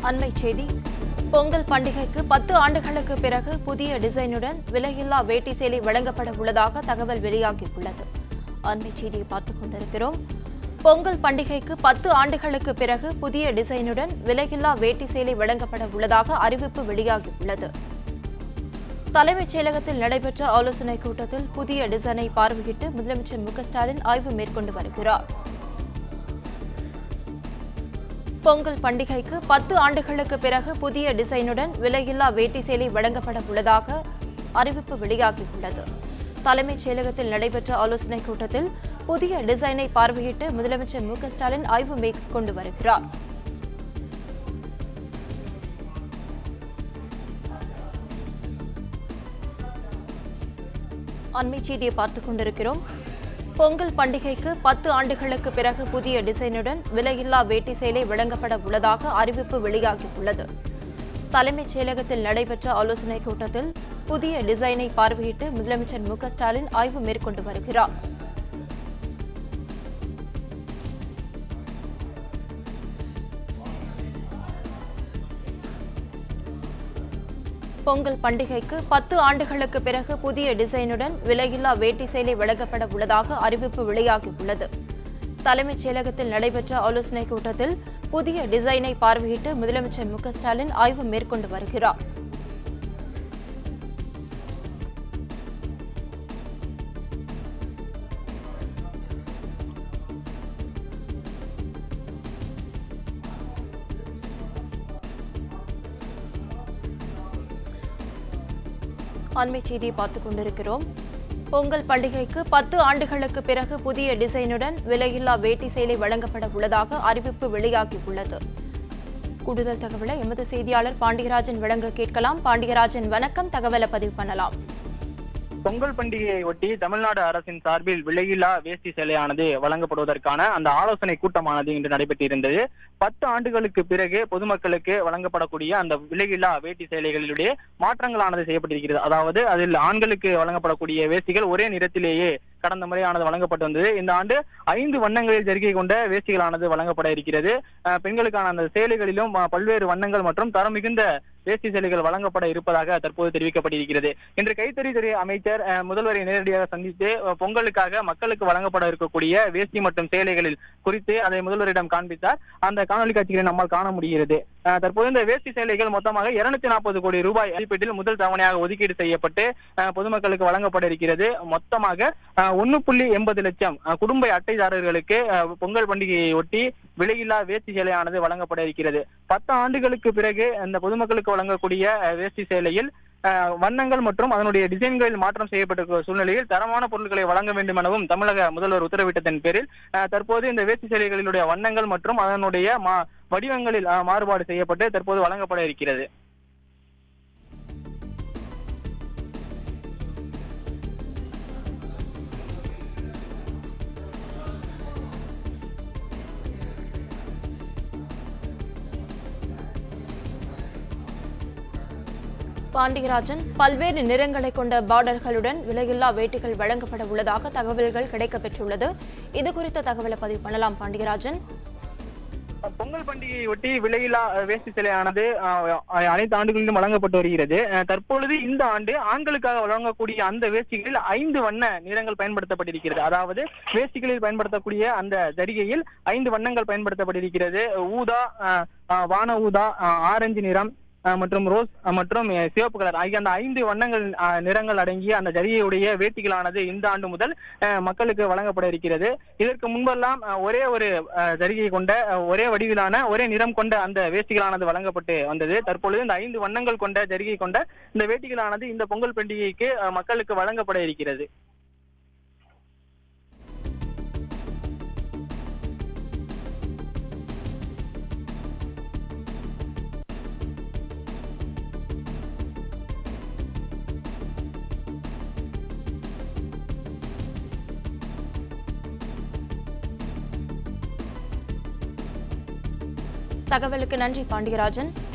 அண்மை செய்தி பொங்கல் பண்டிகைக்கு பத்து ஆண்டுகளுக்கு பிறகு புதிய டிசைனுடன் விலையில்லா வேட்டி சேலை வழங்கப்பட உள்ளதாக தகவல் வெளியாகியுள்ளது அண்மை செய்தியை பார்த்துக் கொண்டிருக்கிறோம் பொங்கல் பண்டிகைக்கு பத்து ஆண்டுகளுக்கு பிறகு புதிய டிசைனுடன் விலையில்லா வேட்டி சேலை வழங்கப்பட உள்ளதாக அறிவிப்பு வெளியாகியுள்ளது தலைமைச் செயலகத்தில் நடைபெற்ற ஆலோசனைக் கூட்டத்தில் புதிய டிசைனை பார்வையிட்டு முதலமைச்சர் மு க ஸ்டாலின் ஆய்வு மேற்கொண்டு வருகிறார் பொங்கல் பண்டிகைக்கு பத்து ஆண்டுகளுக்கு பிறகு புதிய டிசைனுடன் விலையில்லா வேட்டி சேலை வழங்கப்பட உள்ளதாக அறிவிப்பு வெளியாகியுள்ளது தலைமைச் செயலகத்தில் நடைபெற்ற ஆலோசனைக் கூட்டத்தில் புதிய டிசைனை பார்வையிட்டு முதலமைச்சர் மு க ஸ்டாலின் ஆய்வு மேற்கொண்டு வருகிறார் அண்மை செய்தியை பார்த்துக் கொண்டிருக்கிறோம் பொங்கல் பண்டிகைக்கு பத்து ஆண்டுகளுக்கு பிறகு புதிய டிசைனுடன் விலையில்லா வேட்டி சேலை வழங்கப்பட உள்ளதாக அறிவிப்பு வெளியாகியுள்ளது தலைமைச் செயலகத்தில் நடைபெற்ற ஆலோசனைக் கூட்டத்தில் புதிய டிசைனை பார்வையிட்டு முதலமைச்சர் மு க ஸ்டாலின் ஆய்வு மேற்கொண்டு வருகிறார் பொங்கல் பண்டிகைக்கு பத்து ஆண்டுகளுக்கு பிறகு புதிய டிசைனுடன் விலையில்லா வேட்டி சேலை வழங்கப்பட உள்ளதாக அறிவிப்பு வெளியாகியுள்ளது தலைமைச் செயலகத்தில் நடைபெற்ற ஆலோசனைக் கூட்டத்தில் புதிய டிசைனை பார்வையிட்டு முதலமைச்சர் மு க ஸ்டாலின் ஆய்வு மேற்கொண்டு வருகிறார் அண்மை செய்தியை பார்த்துக் கொண்டிருக்கிறோம் பொங்கல் பண்டிகைக்கு பத்து ஆண்டுகளுக்கு பிறகு புதிய டிசைனுடன் விலையில்லா வேட்டி சேலை வழங்கப்பட உள்ளதாக அறிவிப்பு வெளியாகியுள்ளது கூடுதல் தகவலை எமது செய்தியாளர் பாண்டியராஜன் வழங்க கேட்கலாம் பாண்டியராஜன் வணக்கம் தகவலை பதிவு பண்ணலாம் பொங்கல் பண்டிகையை ஒட்டி தமிழ்நாடு அரசின் சார்பில் விலையில்லா வேஷ்டி சேலையானது வழங்கப்படுவதற்கான அந்த ஆலோசனை கூட்டமானது இன்று நடைபெற்றிருந்தது பத்து ஆண்டுகளுக்கு பிறகு பொதுமக்களுக்கு வழங்கப்படக்கூடிய அந்த விலையில்லா வேட்டி சேலைகளிலுடைய மாற்றங்களானது செய்யப்பட்டிருக்கிறது அதாவது அதில் ஆண்களுக்கு வழங்கப்படக்கூடிய வேஷ்டிகள் ஒரே நிறத்திலேயே கடந்த முறையானது வழங்கப்பட்டு வந்தது இந்த ஆண்டு ஐந்து வண்ணங்களில் ஜரிகை கொண்ட வேஷ்டிகளானது வழங்கப்பட இருக்கிறது அஹ் பெண்களுக்கான அந்த சேலைகளிலும் அஹ், பல்வேறு வண்ணங்கள் மற்றும் தரம் மிகுந்த வேஷ்டி சேலைகள் வழங்கப்பட இருப்பதாக தற்போது தெரிவிக்கப்பட்டிருக்கிறது இன்று கைத்தறித்துறை அமைச்சர் அஹ், முதல்வரை நேரடியாக சந்தித்து அஹ், பொங்கலுக்காக மக்களுக்கு வழங்கப்பட இருக்கக்கூடிய வேஷ்டி மற்றும் சேலைகளில் குறித்து அதை முதல்வரிடம் காண்பித்தார் அந்த காணொலி காட்சிகளை நம்மால் காண முடிகிறது அஹ், தற்போது இந்த வேஷ்டி சேலைகள் மொத்தமாக இருநூத்தி நாற்பது கோடி ரூபாய் மதிப்பீட்டில் முதல் தவணையாக ஒதுக்கீடு செய்யப்பட்டு அஹ், பொதுமக்களுக்கு வழங்கப்பட இருக்கிறது மொத்தமாக ஒன்னு புள்ளி எண்பது லட்சம் அஹ், குடும்ப அட்டைதாரர்களுக்கு அஹ், பொங்கல் பண்டிகையை ஒட்டி விலையில்லா வேஷ்டி சேலையானது வழங்கப்பட இருக்கிறது பத்து ஆண்டுகளுக்கு பிறகு அந்த பொதுமக்களுக்கு வழங்கக்கூடிய அஹ், வேஷ்டி சேலையில் அஹ், வண்ணங்கள் மற்றும் அதனுடைய டிசைன்களில் மாற்றம் செய்யப்பட்டிருக்கிற சூழ்நிலையில் தரமான பொருட்களை வழங்க வேண்டும் எனவும் தமிழக முதல்வர் உத்தரவிட்டதன் பேரில் அஹ், தற்போது இந்த வேஷ்டி சேலைகளினுடைய வண்ணங்கள் மற்றும் அதனுடைய மா- வடிவங்களில் அஹ், மாறுபாடு செய்யப்பட்டு தற்போது வழங்கப்பட இருக்கிறது பாண்டியராஜன் பல்வேறு நிறங்களை கொண்ட பார்டர்களுடன் விலையில்லா வேட்டிகள் வழங்கப்பட உள்ளதாக தகவல்கள் கிடைக்கப்பெற்றுள்ளது இது குறித்த தகவலை பதிவு பண்ணலாம் பாண்டியராஜன் பொங்கல் பண்டிகையை ஒட்டி விலையில்லா அஹ், வேஷ்டி சேலையானது அஹ், அஹ், அனைத்து ஆண்டுகளிலும் வழங்கப்பட்டு வருகிறது அஹ், தற்பொழுது இந்த ஆண்டு ஆண்களுக்காக வழங்கக்கூடிய அந்த வேஷ்டிகளில் ஐந்து வண்ண நிறங்கள் பயன்படுத்தப்பட்டிருக்கிறது அதாவது வேஷ்டிகளில் பயன்படுத்தக்கூடிய அந்த ஜரிகையில் ஐந்து வண்ணங்கள் பயன்படுத்தப்பட்டிருக்கிறது ஊதா அஹ், அஹ், வான ஊதா அஹ், ஆரஞ்சு நிறம் அஹ், மற்றும் ரோஸ் அஹ், மற்றும் அஹ், சிவப்பு கலர் ஆகிய அந்த ஐந்து வண்ணங்கள் அஹ், நிறங்கள் அடங்கிய அந்த ஜரிகையுடைய வேட்டிகளானது இந்த ஆண்டு முதல் அஹ், மக்களுக்கு வழங்கப்பட இருக்கிறது இதற்கு முன்பெல்லாம் அஹ், ஒரே ஒரு அஹ், ஜரிகை கொண்ட அஹ், ஒரே வடிவிலான ஒரே நிறம் கொண்ட அந்த வேஷ்டிகளானது வழங்கப்பட்டு வந்தது தற்பொழுது இந்த ஐந்து வண்ணங்கள் கொண்ட ஜரிகை கொண்ட இந்த வேட்டிகளானது இந்த பொங்கல் பண்டிகைக்கு அஹ், மக்களுக்கு வழங்கப்பட இருக்கிறது தகவலுக்கு நன்றி பாண்டியராஜன்